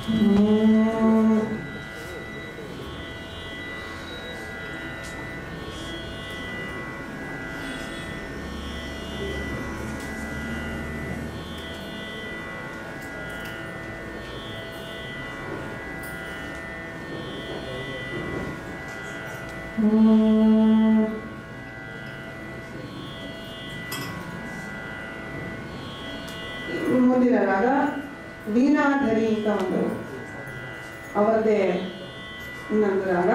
ಹ್ಮ್. ಹ್ಮ್. ಮುಂದಿನ ರಾಗ ವೀಣಾಧರಿ ಅಂತ ಒಂದು ಅವರದೇ ಇನ್ನೊಂದು ರಾಗ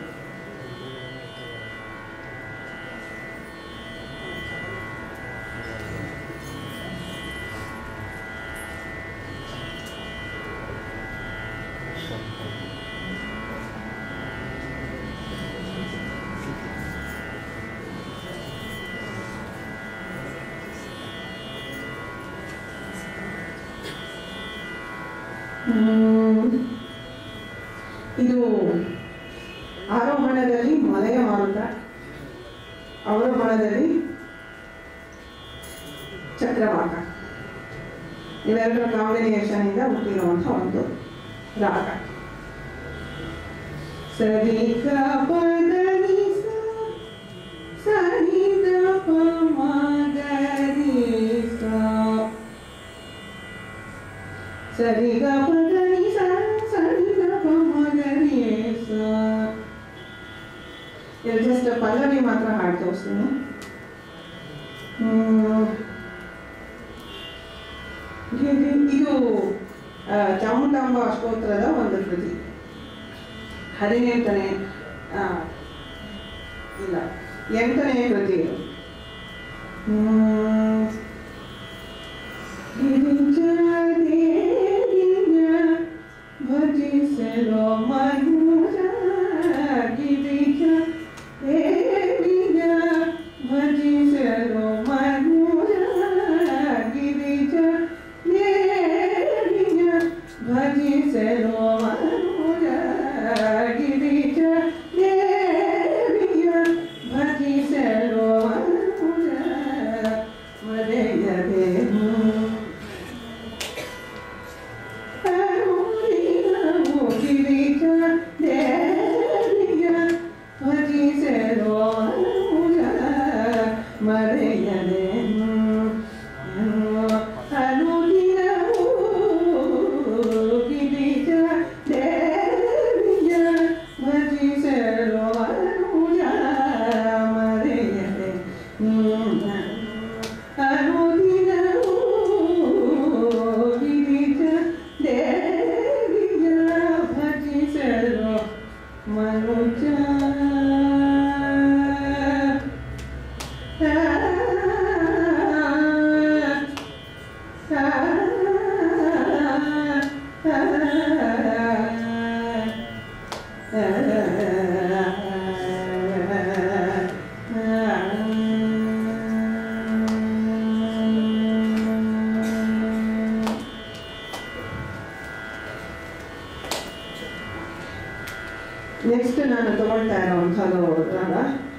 ಹ್ಮ್. ಇದು ಆರೋಹಣದಲ್ಲಿ ಮಲೆಯ ಮಾರುತ ಅವರೋಹಣದಲ್ಲಿ ಚಕ್ರವಾಕ ಇವೆರಡರ ಕಾಂಬಿನೇಷನ್ ಇಂದ ಹುಟ್ಟಿರುವಂತಹ ಒಂದು ರಾಗ ಸರಿ ಗ ಪದ ನಿ ಸ, ಸರಿ ದ ಪ ಮ ಗ ರಿ ಸ. ಸರಿ ಗ ಪದ ನಿ ಸ, ಸರಿ ದ ಪ ಮ ಗ ರಿ ಸ. ಇಲ್ಲಿ ಜಸ್ಟ್ ಪಲ್ಲವಿ ಮಾತ್ರ ಹಾಡು ತೋರಿಸ್ತೀನಿ ಹ್ಮ್. ಇದು- ಇದು ಆ, ಚಾಮುಂಡಾಂಬ ಅಷ್ಟೋತ್ತರದ ಒಂದು ಕೃತಿ ಹದಿನೆಂಟನೇ ಆ, ಇಲ್ಲ ಎಂಟನೇ ಕೃತಿ ಇದು ಹ್ಮ್. ಗಿರಿಜಾದೇವಿಯ ಭಜಿಸಲೋ ಮನುಜ ಗಿರಿಜಾ ದೇವಿಯ ಭಜಿಸಲೋ ಮನುಜ ಗಿರಿಜಾ ದೇವಿಯ ಭಜಿಸಲೋ ಮನುಜ ಗಿರಿಜಾ ದೇವಿಯ ಭಜಿಸಲೋ ಮನುಜ ಮರೆಯದೇನು ನೆಕ್ಸ್ಟ್ ನಾನು ತಗೊಳ್ತಾ ಇರೋವಂಥದ್ದು ರಾಗ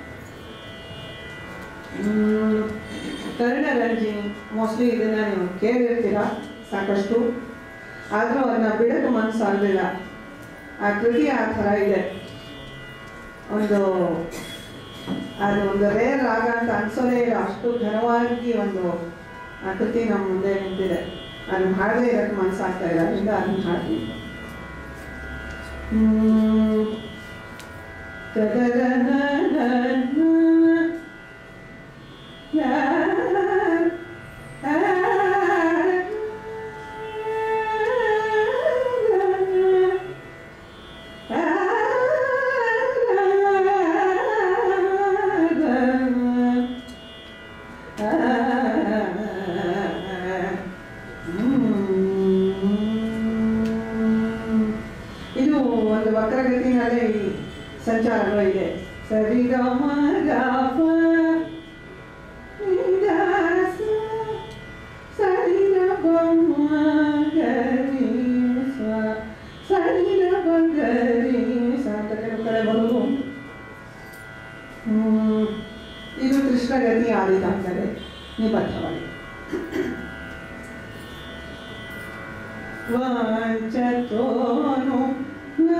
ಹ್ಮ್, ಕರ್ಣರಂಜಿನಿ ಮೋಸ್ಟ್ಲಿ ಇದನ್ನ ನೀವು ಕೇಳಿರ್ತೀರ ಸಾಕಷ್ಟು ಆದರೂ ಅದನ್ನ ಬಿಡಕ್ಕೆ ಮನಸ್ಸಾಗಲಿಲ್ಲ ಆ ಕೃತಿ ಆ ಥರ ಇದೆ ಒಂದು ಅದು ಒಂದು ರೇರ್ ರಾಗ ಅಂತ ಅನ್ಸೋದೇ ಇಲ್ಲ ಅಷ್ಟು ಘನವಾಗಿ ಒಂದು ಆ ಕೃತಿ ನಮ್ಮ ಮುಂದೆ ನಿಂತಿದೆ ಅದನ್ನ ಹಾಡದೇ ಇರಕ್ಕೆ ಮನಸ್ಸಾಗ್ತಾ ಇಲ್ಲ ಅದರಿಂದ ಅದನ್ನ ಹಾಡ್ತೀನಿ ಹ್ಮ್. ತದರನನನ. ಯಾ. ಆ. ಆ. ಹ್ಮ್. ಇದು ಒಂದು ವಕ್ರಗತಿನಲ್ಲಿ ಸಂಚಾರಗಳು ಇದೆ ಸರಿ ಗ ಮ ಗ ಪ ನಿ ದ ಸ, ಸರಿ ಗ ಪ ಮ ಗ ರಿ ಸ, ಸರಿ ಗ ಪ ಗ ರಿ ಸ ಅಂತ ಕೆಲವು ಕಡೆ ಬರುವುದು ಹ್ಮ್. ಇದು ಕೃಷ್ಣಗತಿ ಆದಿತ ಅಂತಾರೆ ನಿಬದ್ಧವಾಗಿ ವಾ ವಾಂಚತೋನು ನಾ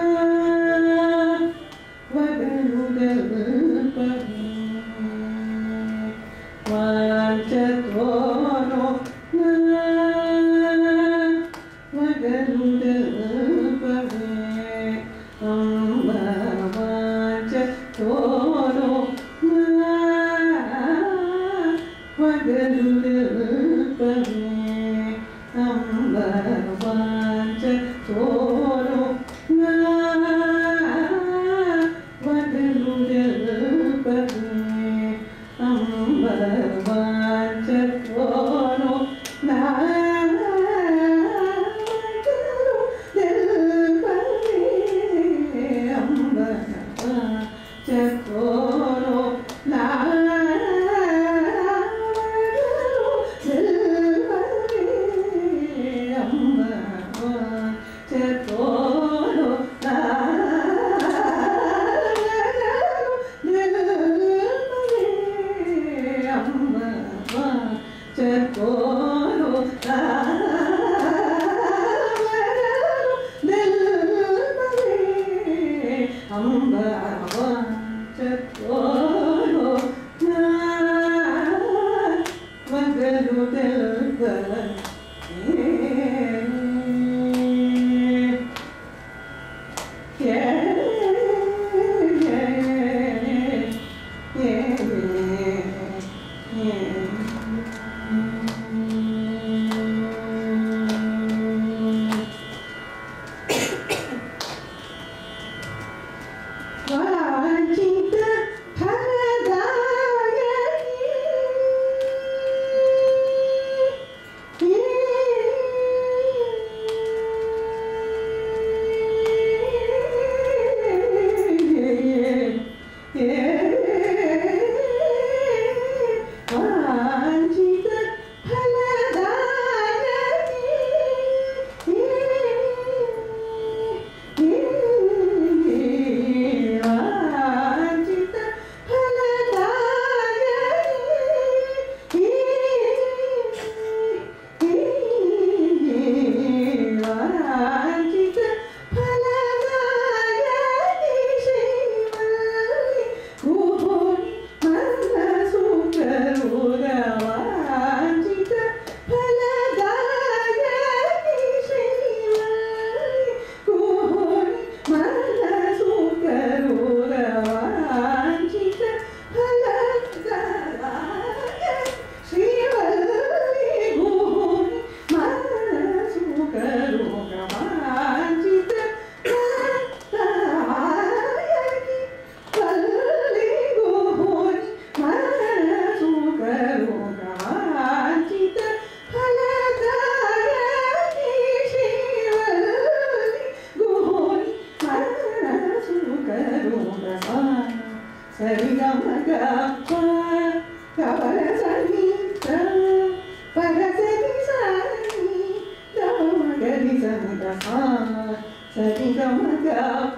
ವಗಲುದಲ್ಪವೇ ವಾಂಚತೋನು ನಾ ವಗಲುದಲ್ಪವೇ ಅಂಬ ವಾಂಚತೋನು ನಾ ವಗಲುದಲ್ಪವೇ ಅಂಬ ವಾಂಚತೋನು ನಾ ವಗಲುದಲ್ಪವೇ ಅಂಬ ವಾಂಚತೋನು ನಾ ವಗಲುದಲ್ಪವೇ ಅಂಬ ವಾಂಚತೋನು ನಾ ವಾಂಚಿತ ವಾಂಚಿತ ವಾಂಚಿತ ವಾಂಚಿತ ಕುಹುನಿ ಮನಸು ಕರುಣ ವಾಂಚಿತ ಫಲದಾಯಕಿ ಶ್ರೀವಾರಿ ಕುಹುನಿ ಮನಸು ಕರುಣ ವಾಂಚಿತ ಫಲದಾಯಕಿ ಶ್ರೀವಲ್ಲಿ ಕುಹುನಿ ಮನಸು ಕರುಣ ವಾಂಚಿತ ಫಲದಾಯಕಿ ಕಲ್ಲಿಗೋನಿ ಮನಸು ಕರುಣಾಂಚಿತ ಫಲದಾಯಕಿ ಶಿವಲ್ಲಿ ಗೋನಿ ಮನಸು ಕರುಣಾ ಸರಿಗಮಗ ಕವಲ ಸಂಗೀತ ಪರಸರಿ ಸಾರಿ ಗಮಗರಿ ಸಂಗ ಸರಿಗಮಗ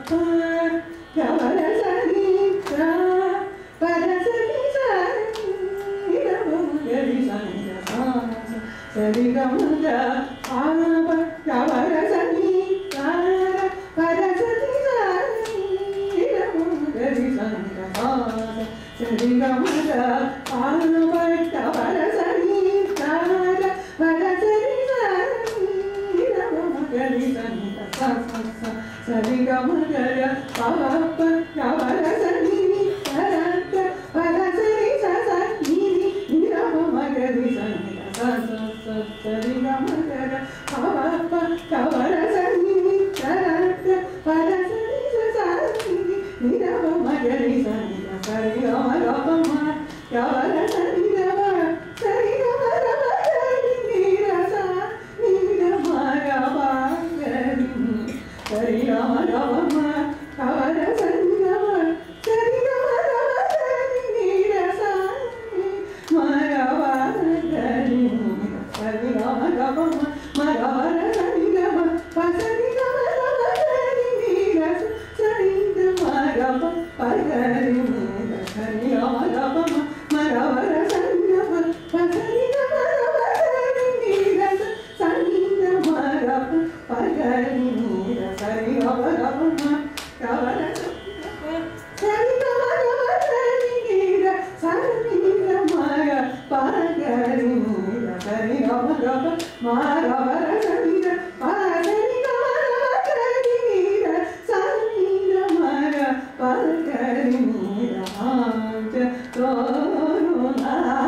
ಕವಲ ಸಂಗೀತ ಪರಸರಿ ಸಾರಿ ಗಮಗರಿ ಸಂಗ ಸರಿಗಮಗ ಆವ ಕವಲ ಸಂಗೀತ ಪರಸರಿ ಸಾರಿ ಗಮಗರಿ ಸಂಗ ಸರಿಗಮಗ ಆವ ಕವಲ ಸಂಗೀತ ಪರಸರಿ ಸಾರಿ ಗಮಗರಿ ಸಂಗ ಸರಿ ಗಮಗರ ಪಾಪ ಕವಲ ಸರಿ ಕರಕ ಪರ ಸರಿ ಸರಿ ನಿರಮ ಮಗರಿ ಸಂಗ ಸರಿ ಗಮಗರ ಪಾಪ ಕವಲ ಸರಿ ಕರಕ ಪರ ಸರಿ ಸರಿ ನಿರಮ ಮಗರಿ ಸಂಗ ಸರಿ ಗಮ ಗಮ ಕವಲ ಸರಿ ಗಮ ಸರಿ ಗಮ ಗಮ ಸರಿ ನೀರಸ ನೀರಮ ಗಮ ಗರಿ ಸರಿ ಗಮ ಗಮ ಕವಲ ಸರಿ ಗಮ ಸರಿ ಗಮ ಗಮ ಸರಿ ನೀರಸ ಮಗವ ಗರಿ ಸರಿ ಗಮ ಗಮ ಮಗವರ ಸರಿ ಗಮ ಪಸರಿ ಗಮ ಗಮ ಸರಿ ನೀರಸ ಸರಿ ಗಮ ಗಮ ಪಗರಿ ಸರಿ ಗಮ ಗಮ ಮಗವರ ಸರಿ ಗಮ ಪಸರಿ ಗಮ ಗಮ ಸರಿ ನೀರಸ ಸರಿ ಗಮ ಗಮ ಪಗ ಗರಿ ನೀರ ಸರಿ ಗಮ ಗಮ ಗವರ ಸರಿ ಗಮ ಗಮ ಸರಿ ನೀರ ಸರಿ ನೀರ ಮಗ ಪಗರಿ ನೀರ ಸರಿ ಗಮ ಗಮ ಮಾಗವರ ಸರಿರ ಪಗರಿ ಗಮ ಗಮ ಸರಿ ನೀರ ಸರಿ ನೀರ ಮಗ ಪಗರಿ ನೀರ ಆಂಚ ತೋರುಣ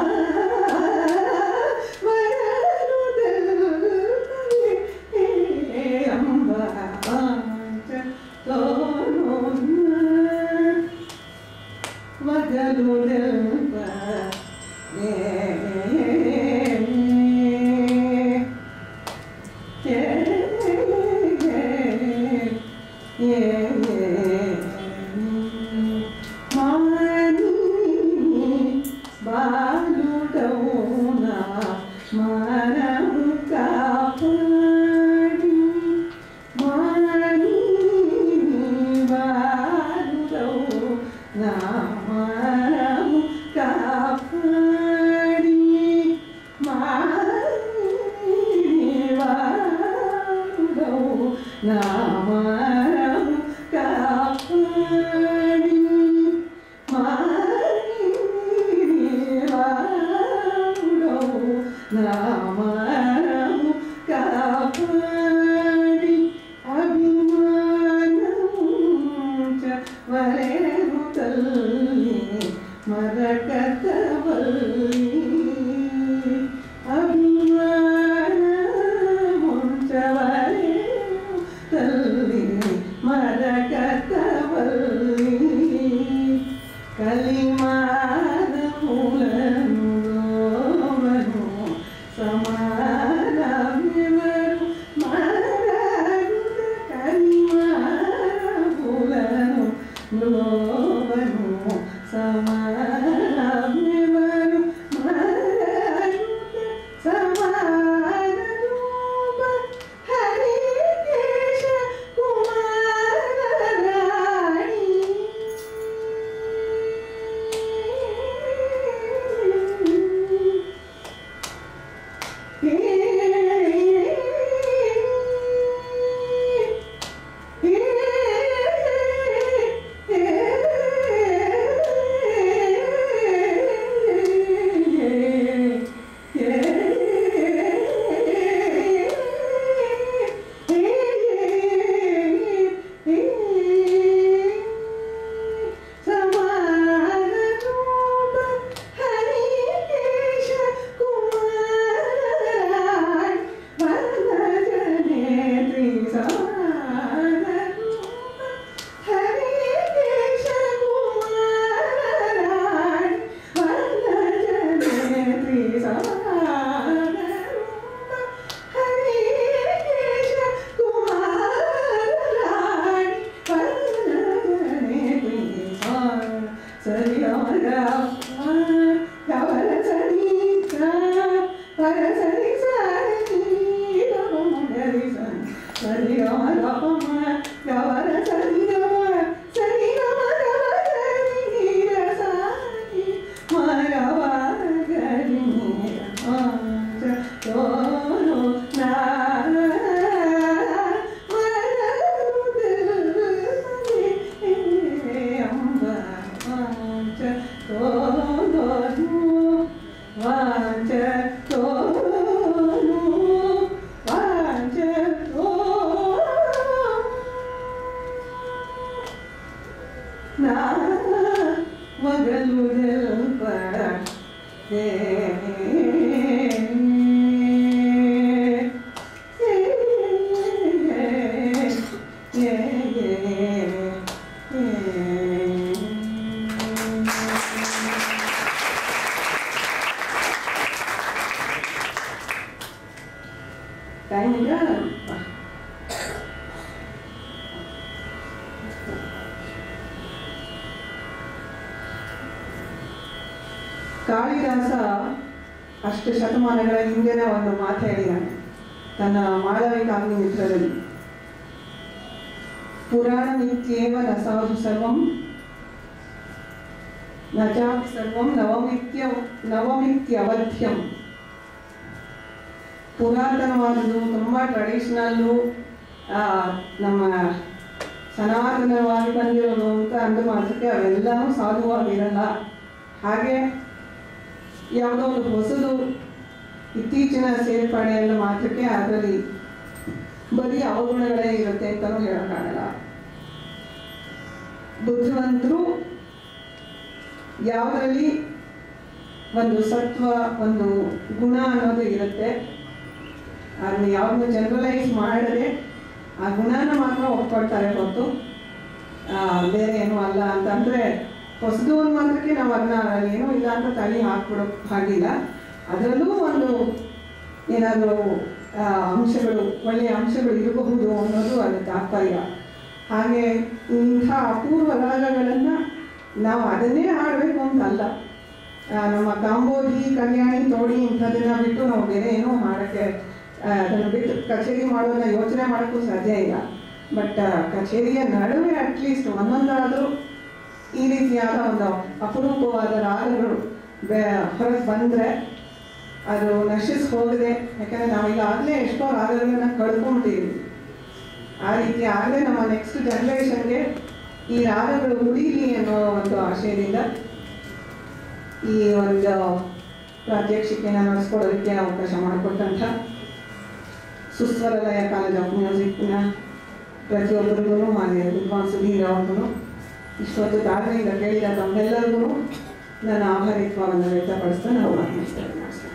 బాలుడవునా మనము కాపాడి మాని బాలుడవు నా మనము కాపాడి మాని బాలుడవు నా మనము కాపాడి నామరము కాపాడి అభిమానము వరేను తల్లి మరకత వల్లి అభిమానము వరేను తల్లి మరకత వల్లి కలిమానములను లోవను సమానమివరు మరగుద కలిమానములను లోవను సమానమివరు మరగుద సమానరూప హరికేశ కుమారరాణి సమానరూప హరికేశ కుమారాణి వరదజనేత్రి సమానరూప హరికేశ కుమారాణి వరదజనేత్రి సమానరూప హరికేశ కుమారాణి వరదజనేత్రి సరి గమర గవర సరి పర సరి సరి గరి సరి గమ గమ గవర సరి గమ సరి గమ గమ సరి నీర సారి మగవ గరి నీర ఆంచ తోను నా ಮಗಳು ಕಾಳಿದಾಸ ಅಷ್ಟು ಶತಮಾನಗಳ ಹಿಂದೆನೇ ಒಂದು ಮಾತು ಹೇಳಿದ್ದಾನೆ ತನ್ನ ಮಾಳವಿ ಕಾವ್ಯ ಮಿತ್ರದಲ್ಲಿ ಪುರಾಣ ನಿತ್ಯೇವ ನ ಸಾಧು ಸರ್ವಂ ನ ಚಾಪಿ ಸರ್ವಂ ನವಮಿತ್ಯ ನವಮಿತ್ಯವಧ್ಯಂ ಪುರಾತನವಾದುದು ತುಂಬ ಟ್ರೆಡಿಷನಲ್ಲು ಆ, ನಮ್ಮ ಸನಾತನವಾಗಿ ಬಂದಿರೋದು ಅಂತ ಅಂದು ಮಾತ್ರಕ್ಕೆ ಅವೆಲ್ಲವೂ ಸಾಧುವಾಗಿರಲ್ಲ ಹಾಗೆ ಯಾವುದೋ ಒಂದು ಹೊಸದು ಇತ್ತೀಚಿನ ಸೇರ್ಪಡೆಯನ್ನು ಮಾತ್ರಕ್ಕೆ ಅದರಲ್ಲಿ ಬರೀ ಅವಗುಣಗಳೇ ಇರುತ್ತೆ ಅಂತಲೂ ಹೇಳೋಕ್ಕಾಗಲ್ಲ ಬುದ್ಧಿವಂತರು ಯಾವುದರಲ್ಲಿ ಒಂದು ಸತ್ವ ಒಂದು ಗುಣ ಅನ್ನೋದು ಇರುತ್ತೆ ಅದನ್ನ ಯಾವ್ದನ್ನು ಜನರಲೈಸ್ ಮಾಡದೆ ಆ ಗುಣನ ಮಾತ್ರ ಒಪ್ಕೊಳ್ತಾರೆ ಹೊರತು ಆ, ಬೇರೆ ಏನೂ ಅಲ್ಲ ಅಂತಂದ್ರೆ ಹೊಸದು ಒಂದು ಮಾತ್ರಕ್ಕೆ ನಾವು ಅದನ್ನ ಏನೂ ಇಲ್ಲ ಅಂತ ತಳಿ ಹಾಕ್ಬಿಡೋ ಹಾಗಿಲ್ಲ ಅದರಲ್ಲೂ ಒಂದು ಏನಾದರೂ ಅಂಶಗಳು ಒಳ್ಳೆಯ ಅಂಶಗಳು ಇರಬಹುದು ಅನ್ನೋದು ಅದರ ತಾತ್ಪರ್ಯ ಹಾಗೆ ಇಂಥ ಅಪೂರ್ವ ರಾಗಗಳನ್ನು ನಾವು ಅದನ್ನೇ ಹಾಡಬೇಕು ಅಂತಲ್ಲ ಆ, ನಮ್ಮ ಕಾಂಬೋಜಿ ಕಲ್ಯಾಣಿ ತೋಡಿ ಇಂಥದನ್ನ ಬಿಟ್ಟು ನಾವು ಬೇರೆ ಏನೂ ಮಾಡೋಕ್ಕೆ ಆ, ಅದನ್ನು ಬಿಟ್ಟು ಕಚೇರಿ ಮಾಡೋದನ್ನ ಯೋಚನೆ ಮಾಡೋಕ್ಕೂ ಸಾಧ್ಯ ಇಲ್ಲ ಬಟ್ ಕಚೇರಿಯ ನಡುವೆ ಅಟ್ಲೀಸ್ಟ್ ಒಂದೊಂದಾದರೂ ಈ ರೀತಿಯಾದ ಒಂದು ಅಪರೂಪವಾದ ರಾಗಗಳು ಹೊರಗೆ ಬಂದರೆ ಅದು ನಶಿಸಿ ಹೋಗದೆ ಯಾಕಂದರೆ ನಾವೀಗಾಗಲೇ ಎಷ್ಟೋ ರಾಗಗಳನ್ನ ಕಳ್ಕೊಂಬಿಟ್ಟಿದ್ದೀವಿ ಆ ರೀತಿ ಆಗಲೇ ನಮ್ಮ ನೆಕ್ಸ್ಟ್ ಜನ್ರೇಷನ್ಗೆ ಈ ರಾಗಗಳು ಉಳೀಲಿ ಅನ್ನೋ ಒಂದು ಆಶಯದಿಂದ ಈ ಒಂದು ಪ್ರಾತ್ಯಕ್ಷಿಕೆನ ನಡೆಸ್ಕೊಡೋದಕ್ಕೆ ಅವಕಾಶ ಮಾಡಿಕೊಟ್ಟಂಥ ಸುಸ್ವರ ಲಯ ಕಾಲೇಜ್ ಆಫ್ ಮ್ಯೂಸಿಕ್ನ ಪ್ರತಿಯೊಬ್ಬರಿಗೂ ಮಾನ್ಯ ವಿದ್ವಾನ್ ಸುಧೀರ್ ಅವ್ರಿಗೂ ಇಷ್ಟೊತ್ತು ತಾಳ್ಮೆಯಿಂದ ಕೇಳಿದ ತಮ್ಮೆಲ್ಲರಿಗೂ ನನ್ನ ಆಭಾರಿತ್ವವನ್ನು ವ್ಯಕ್ತಪಡಿಸ್ತಾ ನಾವು ಮಾತನಾಡ್ತೇವೆ ನಮಸ್ಕಾರ